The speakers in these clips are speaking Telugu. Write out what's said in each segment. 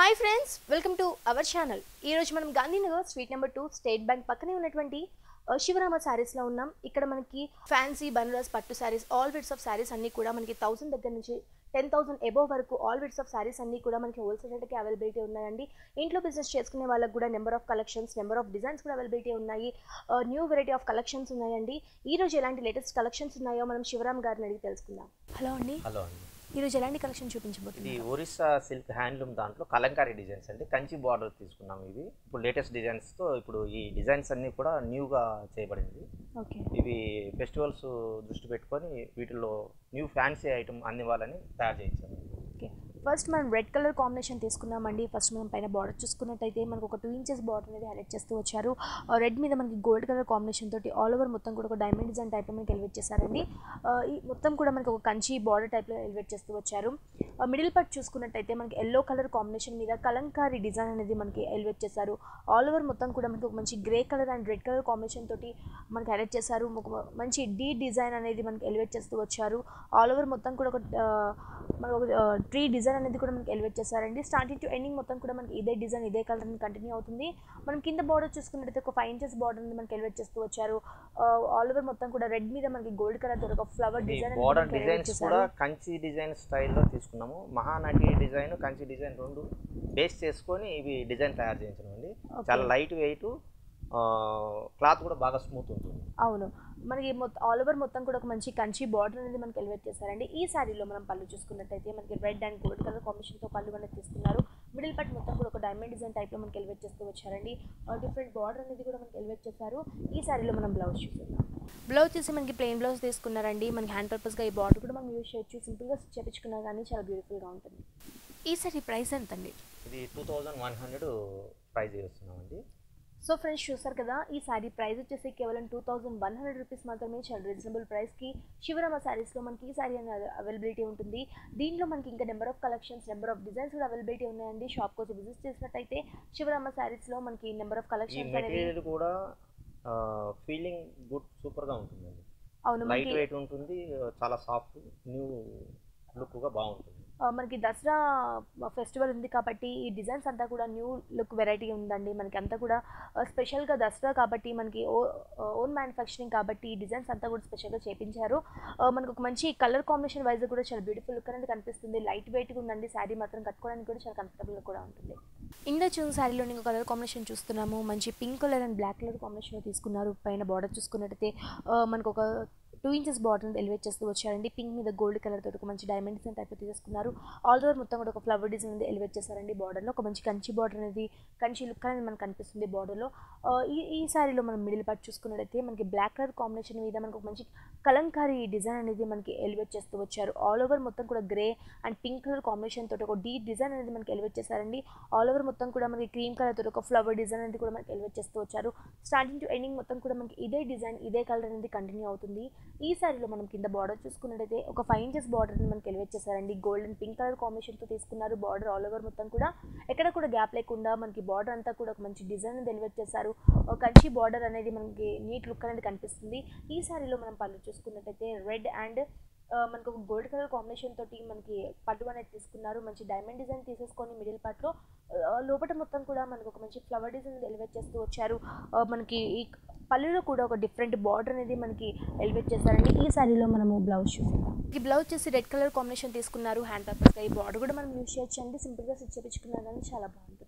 hi friends welcome to our channel ఈరోజు మనం Gandhinagar street number two State Bank పక్కనే ఉన్నటువంటి ఆ, శివరామ శారీస్లో ఉన్నాం ఇక్కడ మనకి ఫ్యాన్సీ బనారస్ పట్టు శారీస్ ఆల్ విడ్స్ ఆఫ్ శారీస్ అన్నీ కూడా మనకి థౌసండ్ దగ్గర నుంచి టెన్ థౌసండ్ ఎబోవ్ వరకు ఆల్ విడ్స్ ఆఫ్ శారీస్ అన్నీ కూడా మనకి హోల్సేల్ రేట్కి అవైలబిలిటీ ఉన్నాయండి ఇంట్లో బిజినెస్ చేసుకునే వాళ్ళకి కూడా number of collections number of designs కూడా అవైలబిలిటీ ఉన్నాయి న్యూ వెరైటీ ఆఫ్ కలెక్షన్స్ ఉన్నాయండి ఈ రోజు ఎలాంటి లేటెస్ట్ కలెక్షన్స్ ఉన్నాయో మనం శివరామ్ గారిని అడిగి తెలుసుకుందాం హలో అండి హలో అండి ఈరోజు ఎలాంటి కలెక్షన్ ఇది చూపించబోతున్నారు ఒరిస్సా సిల్క్ హ్యాండ్లూమ్ దాంట్లో కలంకారీ డిజైన్స్ అండి కంచి బార్డర్ తీసుకున్నాం ఇవి ఇప్పుడు లేటెస్ట్ డిజైన్స్తో ఇప్పుడు ఈ డిజైన్స్ అన్నీ కూడా న్యూగా చేయబడింది ఓకే ఇవి ఫెస్టివల్స్ దృష్టి పెట్టుకొని వీటిలో న్యూ ఫ్యాన్సీ ఐటమ్ అందివ్వాలని తయారు చేయించాము ఓకే ఫస్ట్ మనం రెడ్ కలర్ కాంబినేషన్ తీసుకున్నామండి ఫస్ట్ మనం పైన బార్డర్ చూసుకున్నట్టయితే మనకు ఒక టూ ఇంచెస్ బార్డర్ అనేది హైలైట్ చేస్తూ వచ్చారు రెడ్ మీద మనకి గోల్డ్ కలర్ కాంబినేషన్ తోటి ఆల్ ఓవర్ మొత్తం కూడా ఒక డైమండ్ డిజైన్ టైప్లో మనకి ఎలివేట్ చేశారండి ఆ, ఈ మొత్తం కూడా మనకి ఒక కంచి బార్డర్ టైప్లో ఎలివేట్ చేస్తూ వచ్చారు మిడిల్ పార్ట్ చూసుకున్నట్టయితే మనకి ఎల్లో కలర్ కాంబినేషన్ మీద కలంకారీ డిజైన్ అనేది మనకి ఎలివేట్ చేశారు ఆల్ ఓవర్ మొత్తం కూడా మనకి ఒక మంచి grey colour and red colour combination తోటి మనకి హైలైట్ చేశారు ఒక మంచి డీ డిజైన్ అనేది మనకి ఎలివేట్ చేస్తూ వచ్చారు ఆల్ ఓవర్ మొత్తం కూడా ఒక ఆ, మనకు ఒక ట్రీ డిజైన్ అనేది కూడా మనకి ఎలివేట్ చేశారండి స్టార్టింగ్ టు ఎండింగ్ మొత్తం కూడా మనకి ఇదే డిజైన్ ఇదే కలర్ అనేది కంటిన్యూ అవుతుంది మనం కింద బార్డర్ చూసుకున్నట్టయితే ఒక ఫైవ్ ఇంచెస్ బార్డర్ అనేది మనకి ఎలివేట్ చేస్తూ వచ్చారు ఆల్ ఓవర్ మొత్తం కూడా రెడ్ మీద మనకి గోల్డ్ కలర్ ఒక ఫ్లవర్ ఈ డిజైన్ బార్డర్ డిజైన్స్ కూడా కంచి డిజైన్ స్టైల్లో తీసుకున్నాము మహానటి డిజైన్ కంచి డిజైన్ రెండు బేస్ చేసుకొని ఇవి డిజైన్ తయారు చేయించినాం అండి చాలా లైట్ వెయిట్ క్లాత్ కూడా బాగా స్మూత్ ఉంటుంది అవును మనకి మొత్తం ఆల్ ఓవర్ మొత్తం కూడా ఒక మంచి కంచి బార్డర్ అనేది మనకి ఎలివేట్ చేశారండి ఈ శారీలో మనం పళ్ళు చూసుకున్నట్టయితే మనకి రెడ్ అండ్ గోల్డ్ కలర్ కాంబినేషన్తో పళ్ళు అనేది తీసుకున్నారు మిడిల్ పార్ట్ మొత్తం కూడా ఒక డైమండ్ డిజైన్ టైప్లో మనకి ఎలివేట్ చేస్తూ వచ్చారండి డిఫరెంట్ బార్డర్ అనేది కూడా మనకి ఎలివేట్ చేశారు ఈ శారీలో మనం బ్లౌజ్ చూస్తున్నాం బ్లౌజ్ చేసి మనకి ప్లెయిన్ బ్లౌజ్ తీసుకున్నారండి మనకి హ్యాండ్ పర్పస్గా ఈ బార్డర్ కూడా మనం యూజ్ చేయొచ్చు సింపుల్గా చేపించుకున్నా కానీ చాలా బ్యూటిఫుల్గా ఉంటుంది ఈ సారీ ప్రైస్ ఎంత అండి ఇది two thousand one hundred price చేస్తున్నామండి సో ఫ్రెండ్స్ చూసారు కదా ఈ శారీ ప్రైస్ వచ్చేసి కేవలం two thousand one hundred rupees మాత్రమే చాలా రీజనబుల్ ప్రైస్కి శివరామ శారీస్లో మనకి ఈ శారీ అనేది అవైలబిలిటీ ఉంటుంది దీంట్లో మనకి ఇంకా number of collections number of designs కూడా అవైలబిలిటీ ఉన్నాయండి షాప్కి వచ్చి విజిట్ చేసినట్టయితే శివరామ శారీస్లో మనకి నెంబర్ ఆఫ్ ఈ కలెక్షన్స్ అనేవి మెటీరియల్ కూడా ఫీలింగ్ గుడ్ సూపర్గా ఉంటుందండి అవును లైట్ మనకి వెయిట్ ఉంటుంది చాలా సాఫ్ట్ న్యూ లుక్గా బాగుంటుంది ఆ, మనకి దసరా ఫెస్టివల్ ఉంది కాబట్టి ఈ డిజైన్స్ అంతా కూడా న్యూ లుక్ వెరైటీ ఉందండి మనకి అంతా కూడా ఆ, స్పెషల్గా దసరా కాబట్టి మనకి ఓ ఓన్ మ్యానుఫ్యాక్చరింగ్ కాబట్టి ఈ డిజైన్స్ అంతా కూడా స్పెషల్గా చేపించారు ఆ, మనకు ఒక మంచి కలర్ కాంబినేషన్ వైజ్ కూడా చాలా బ్యూటిఫుల్ లుక్ అనేది కనిపిస్తుంది లైట్ వెయిట్గా ఉందండి శారీ మాత్రం కట్టుకోవడానికి కూడా చాలా కంఫర్టబుల్గా కూడా ఉంటుంది ఇందా చూసిన శారీలో ఇంకో కలర్ కాంబినేషన్ చూస్తున్నాము మంచి pink colour and black colour కాంబినేషన్లో తీసుకున్నారు పైన బార్డర్ చూసుకున్నట్టయితే ఆ, మనకు ఒక టూ ఇంచెస్ బార్డర్ ఎలివేట్ చేస్తూ వచ్చారండి పింక్ మీద గోల్డ్ కలర్ తోటి ఒక మంచి డైమండ్ డిజైన్ టైప్ తీసుకున్నారు ఆల్ ఓవర్ మొత్తం కూడా ఒక ఫ్లవర్ డిజైన్ అనేది ఎలివేట్ చేశారండి బార్డర్లో ఒక మంచి కంచి బార్డర్ అనేది కంచి లుక్ అనేది మనకు కనిపిస్తుంది బార్డర్లో ఈ ఈ శారీలో మనం మిడిల్ పార్ట్ చూసుకున్నట్టయితే మనకి బ్లాక్ కలర్ కాంబినేషన్ మీద మనకు ఒక మంచి కలంకారీ డిజైన్ అనేది మనకి ఎలివేట్ చేస్తూ వచ్చారు ఆల్ ఓవర్ మొత్తం కూడా grey and pink colour combination తోటి ఒక డీప్ డిజైన్ అనేది మనకి ఎలివేట్ చేశారండి ఆల్ ఓవర్ మొత్తం కూడా మనకి క్రీమ్ కలర్ తోటి ఒక ఫ్లవర్ డిజైన్ అనేది కూడా మనకి ఎలివేట్ చేస్తూ వచ్చారు స్టార్టింగ్ టు ఎండింగ్ మొత్తం కూడా మనకి ఇదే డిజైన్ ఇదే కలర్ అనేది కంటిన్యూ అవుతుంది ఈ శారీలో మనం కింద బార్డర్ చూసుకున్నట్టయితే ఒక ఫైవ్ ఇంచెస్ బార్డర్ మనకి ఎలివేట్ చేశారండి గోల్డ్ అండ్ పింక్ కలర్ కాంబినేషన్తో తీసుకున్నారు బార్డర్ ఆల్ ఓవర్ మొత్తం కూడా ఎక్కడ కూడా గ్యాప్ లేకుండా మనకి బార్డర్ అంతా కూడా ఒక మంచి డిజైన్ అనేది ఎలివేట్ చేశారు ఒక కంచి బార్డర్ అనేది మనకి నీట్ లుక్ అనేది కనిపిస్తుంది ఈ శారీలో మనం పళ్ళు చూసుకున్నట్టయితే రెడ్ అండ్ మనకు ఒక గోల్డ్ కలర్ కాంబినేషన్ తోటి మనకి పట్టు అనేది తీసుకున్నారు మంచి డైమండ్ డిజైన్ తీసేసుకొని మిడిల్ పార్ట్లో లోపల మొత్తం కూడా మనకు ఒక మంచి ఫ్లవర్ డిజైన్ ఎలివేట్ చేస్తూ వచ్చారు ఆ, మనకి ఈ పళ్ళులో కూడా ఒక డిఫరెంట్ బార్డర్ అనేది మనకి ఎలివేట్ చేస్తారండి ఈ శారీలో మనము బ్లౌజ్ చూస్తాం ఈ బ్లౌజ్ చేసి రెడ్ కలర్ కాంబినేషన్ తీసుకున్నారు హ్యాండ్ పర్పస్గా ఈ బార్డర్ కూడా మనం యూజ్ చేయొచ్చు అండి సింపుల్గా స్టిచ్ చేయించుకున్నా కానీ చాలా బాగుంటుంది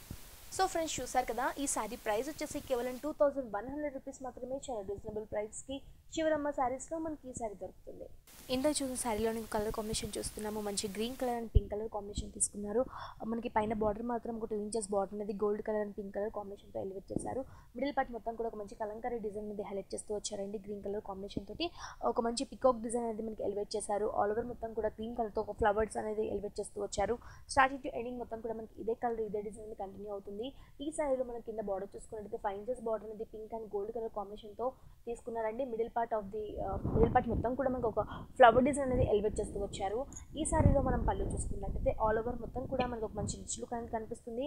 సో ఫ్రెండ్స్ చూసారు కదా ఈ శారీ ప్రైస్ వచ్చేసి కేవలం two thousand one hundred rupees మాత్రమే చాలా రీజనబుల్ ప్రైస్కి శివరమ్మ శారీస్లో మనకి ఈ శారీ దొరుకుతుంది ఇందాక చూసిన శారీలో కలర్ కాంబినేషన్ చూస్తున్నాము మంచి green colour and pink colour combination తీసుకున్నారు మనకి పైన బార్డర్ మాత్రం ఒక టూ ఇంచెస్ బార్డర్ అనేది gold colour and pink colour కాంబినేషన్తో ఎలివేట్ చేశారు మిడిల్ పార్ట్ మొత్తం కూడా ఒక మంచి కలంకారీ డిజైన్ అనేది హైలైట్ చేస్తూ వచ్చారండి గ్రీన్ కలర్ కాంబినేషన్ తోటి ఒక మంచి పికాక్ డిజైన్ అనేది మనకి ఎలివేట్ చేశారు ఆల్ ఓవర్ మొత్తం కూడా గ్రీన్ కలర్తో ఒక ఫ్లవర్స్ అనేది ఎలివేట్ చేస్తూ వచ్చారు స్టార్టింగ్ టు ఎండింగ్ మొత్తం కూడా మనకి ఇదే కలర్ ఇదే డిజైన్ అనేది కంటిన్యూ అవుతుంది ఈ శారీలో మనం కింద బార్డర్ చూసుకున్నట్టయితే ఫైవ్ ఇంచెస్ బార్డర్ అనేది పింక్ అండ్ గోల్డ్ కలర్ కాంబినేషన్తో తీసుకున్నారండి middle part of the middle part మొత్తం కూడా మనకు ఒక ఫ్లవర్ డిజైన్ అనేది ఎలివేట్ చేస్తూ వచ్చారు ఈ శారీలో మనం పళ్ళు చూసుకున్నట్టయితే ఆల్ ఓవర్ మొత్తం కూడా మనకు ఒక మంచి రిచ్ లుక్ అనేది కనిపిస్తుంది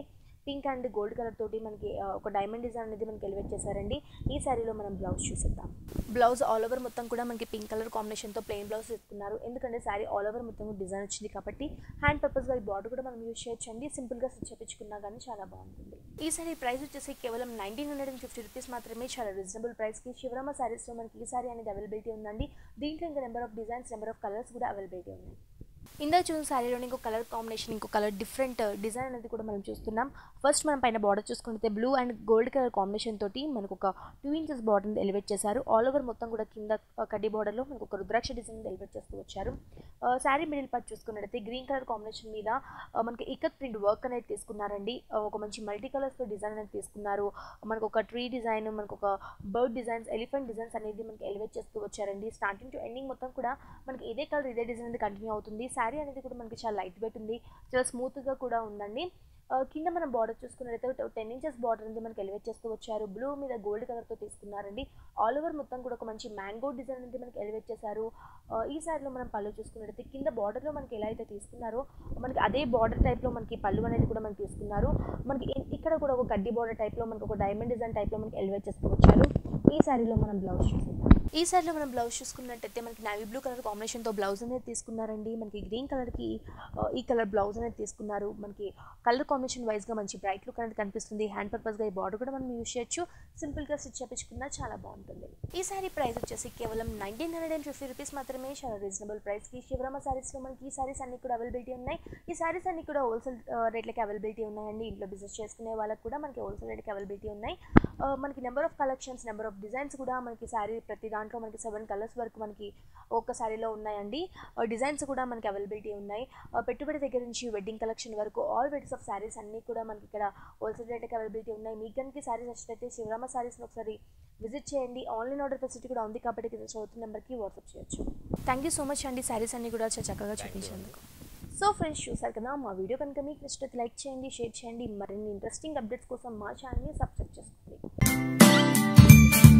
పింక్ అండ్ గోల్డ్ కలర్ తోటి మనకి ఆ, ఒక డైమండ్ డిజైన్ అనేది మనకి ఎలివేట్ చేశారండి ఈ శారీలో మనం బ్లౌజ్ చూసేద్దాం బ్లౌజ్ ఆల్ ఓవర్ మొత్తం కూడా మనకి పింక్ కలర్ కాంబినేషన్తో ప్లెయిన్ బ్లౌజ్ తీసుకున్నారు ఎందుకంటే శారీ ఆల్ ఓవర్ మొత్తం డిజైన్ వచ్చింది కాబట్టి హ్యాండ్ పర్పస్గా ఈ బార్డర్ కూడా మనం యూజ్ చేయొచ్చండి సింపుల్గా స్టిచ్ చేపించుకున్నా కానీ చాలా బాగుంటుంది ఈ సారీ ప్రైస్ వచ్చేసి కేవలం nineteen hundred and fifty rupees మాత్రమే చాలా రీజనబుల్ ప్రైస్కి శివరామ శారీస్లో మనకి ఈ సారీ అనేది అవైలబిలిటీ ఉందండి దీంట్లో ఇంకా number of designs number of colours కూడా అవైలబిలిటీ ఉన్నాయి ఇందాక చూసిన శారీలోని ఇంకో కలర్ కాంబినేషన్ ఇంకో కలర్ డిఫరెంట్ డిజైన్ అనేది కూడా మనం చూస్తున్నాం ఫస్ట్ మనం పైన బార్డర్ చూసుకుంటే blue and gold colour combination తోటి మనకు ఒక టూ ఇంచెస్ బార్డర్ ఎలివేట్ చేశారు ఆల్ ఓవర్ మొత్తం కూడా కింద ఆ, కడ్డీ బార్డర్లో మనకు ఒక రుద్రాక్ష డిజైన్ ఎలివేట్ చేస్తూ వచ్చారు శారీ మిడిల్ పార్ట్ చూసుకున్నట్టయితే గ్రీన్ కలర్ కాంబినేషన్ మీద ఆ, మనకి ఇక్కత్ ప్రింట్ వర్క్ అనేది తీసుకున్నారండి ఆ, ఒక మంచి మల్టీ కలర్స్తో డిజైన్ అనేది తీసుకున్నారు మనకు ఒక ట్రీ డిజైన్ మనకు ఒక బర్డ్ డిజైన్స్ ఎలిఫెంట్ డిజైన్స్ అనేది మనకి ఎలివేట్ చేస్తూ వచ్చారండి స్టార్టింగ్ టు ఎండింగ్ మొత్తం కూడా మనకి ఇదే కలర్ ఇదే డిజైన్ అనేది కంటిన్యూ అవుతుంది శారీ అనేది కూడా మనకి చాలా లైట్ వెయిట్ ఉంది చాలా స్మూత్గా కూడా ఉందండి ఆ, కింద మనం బార్డర్ చూసుకున్నట్లయితే టెన్ ఇంచెస్ బార్డర్ అనేది మనకి ఎలివేట్ చేస్తూ వచ్చారు బ్లూ మీద గోల్డ్ కలర్తో తీసుకున్నారండి ఆల్ ఓవర్ మొత్తం కూడా ఒక మంచి మ్యాంగో డిజైన్ అనేది మనకి ఎలివేట్ చేశారు ఆ, ఈ సైడ్లో మనం పళ్ళు చూసుకున్నట్లయితే కింద బార్డర్లో మనకి ఎలా అయితే తీసుకున్నారో మనకి అదే బార్డర్ టైప్లో మనకి పళ్ళు అనేది కూడా మనకి తీసుకున్నారు మనకి ఇ- ఇక్కడ కూడా ఒక గడ్డి బార్డర్ టైప్లో మనకి ఒక డైమండ్ డిజైన్ టైప్లో మనకి ఎలివేట్ చేస్తూ వచ్చారు ఈ శారీలో మనం బ్లౌజ్ చూసేద్దాం ఈ శారీలో మనం బ్లౌజ్ చూసుకున్నట్టయితే మనకి నావీ బ్లూ కలర్ కాంబినేషన్తో బ్లౌజ్ అనేది తీసుకున్నారండి మనకి గ్రీన్ కలర్కి ఈ కలర్ బ్లౌజ్ అనేది తీసుకున్నారు మనకి కలర్ కాంబినేషన్ వైజ్గా మంచి బ్రైట్ లుక్ అనేది కనిపిస్తుంది హ్యాండ్ పర్పస్గా ఈ బార్డర్ కూడా మనం యూజ్ చేయొచ్చు సింపుల్గా స్టిచ్ చేపించుకున్నా చాలా బాగుంటుంది ఈ శారీ ప్రైస్ వచ్చేసి కేవలం nineteen hundred and fifty rupees మాత్రమే చాలా రీజనబుల్ ప్రైస్కి శివరామ శారీస్లో మనకి ఈ శారీస్ అన్ని కూడా అవైలబిలిటీ ఉన్నాయి ఈ శారీస్ అన్ని కూడా హోల్సేల్ రేట్లకి అవైలబిలిటీ ఉన్నాయండి ఇంట్లో బిజినెస్ చేసుకునే వాళ్ళకి కూడా మనకి హోల్సేల్ రేట్కి అవైలబిలిటీ ఉన్నాయి ఆ, మనకి number of collections number of designs కూడా మనకి శారీ ప్రతి దాంట్లో మనకి సెవెన్ కలర్స్ వరకు మనకి ఒక్క శారీలో ఉన్నాయండి డిజైన్స్ కూడా మనకి అవైలబిలిటీ ఉన్నాయి ఆ, పెట్టుబడి దగ్గర నుంచి వెడ్డింగ్ కలెక్షన్ వరకు ఆల్ వెరైటీస్ ఆఫ్ శారీస్ అన్నీ కూడా మనకి ఇక్కడ హోల్సేల్ రేట్కి అవైలబిలిటీ ఉన్నాయి మీకు కనుక శారీస్ నచ్చినట్లయితే శివరామ శారీస్ని ఒకసారి విజిట్ చేయండి ఆన్లైన్ ఆర్డర్ ఫెసిలిటీ కూడా ఉంది కాబట్టి కింద చదువుతున్న నెంబర్కి వాట్సాప్ చేయొచ్చు థ్యాంక్ యూ సో మచ్ అండి శారీస్ అన్ని కూడా చాలా చక్కగా చూపించినందుకు సో ఫ్రెండ్స్ చూసారు కదా మా వీడియో కనుక మీకు నచ్చినట్లయితే లైక్ చేయండి షేర్ చేయండి మరిన్ని ఇంట్రెస్టింగ్ అప్డేట్స్ కోసం మా ఛానల్ని సబ్స్క్రైబ్ చేసుకోండి